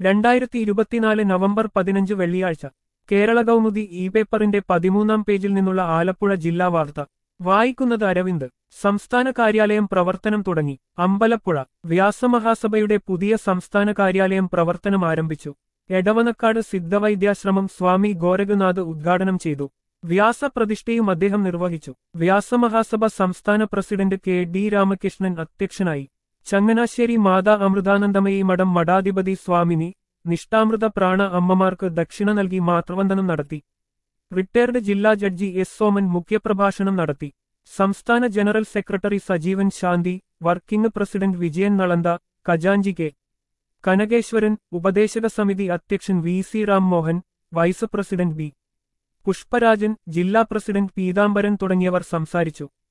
രണ്ടായിരത്തി ഇരുപത്തിനാല് നവംബർ പതിനഞ്ച് വെള്ളിയാഴ്ച കേരള കൗമുദി ഇ പേപ്പറിന്റെ പതിമൂന്നാം പേജിൽ നിന്നുള്ള ആലപ്പുഴ ജില്ലാ വാർത്ത വായിക്കുന്നത് അരവിന്ദ് സംസ്ഥാന കാര്യാലയം പ്രവർത്തനം തുടങ്ങി അമ്പലപ്പുഴ വ്യാസമഹാസഭയുടെ പുതിയ സംസ്ഥാന കാര്യാലയം പ്രവർത്തനം ആരംഭിച്ചു എടവനക്കാട് സിദ്ധവൈദ്യാശ്രമം സ്വാമി ഗോരഖനാഥ് ഉദ്ഘാടനം ചെയ്തു വ്യാസപ്രതിഷ്ഠയും അദ്ദേഹം നിർവഹിച്ചു വ്യാസമഹാസഭ സംസ്ഥാന പ്രസിഡന്റ് കെ ഡി രാമകൃഷ്ണൻ അധ്യക്ഷനായി ചങ്ങനാശ്ശേരി മാതാ അമൃതാനന്ദമയി മഠം മഠാധിപതി സ്വാമിനി നിഷ്ഠാമൃത പ്രാണ അമ്മമാർക്ക് ദക്ഷിണ നൽകി മാതൃവന്ദനം നടത്തി റിട്ടയർഡ് ജില്ലാ ജഡ്ജി എസ് സോമൻ മുഖ്യപ്രഭാഷണം നടത്തി സംസ്ഥാന general secretary Sajeevan Shanthi working president Vijayan നളന്ത ഖജാഞ്ചി കെ കനകേശ്വരൻ ഉപദേശക സമിതി അധ്യക്ഷൻ V C Rammohan vice president B Pushparajan ജില്ലാ പ്രസിഡന്റ് പീതാംബരൻ തുടങ്ങിയവർ സംസാരിച്ചു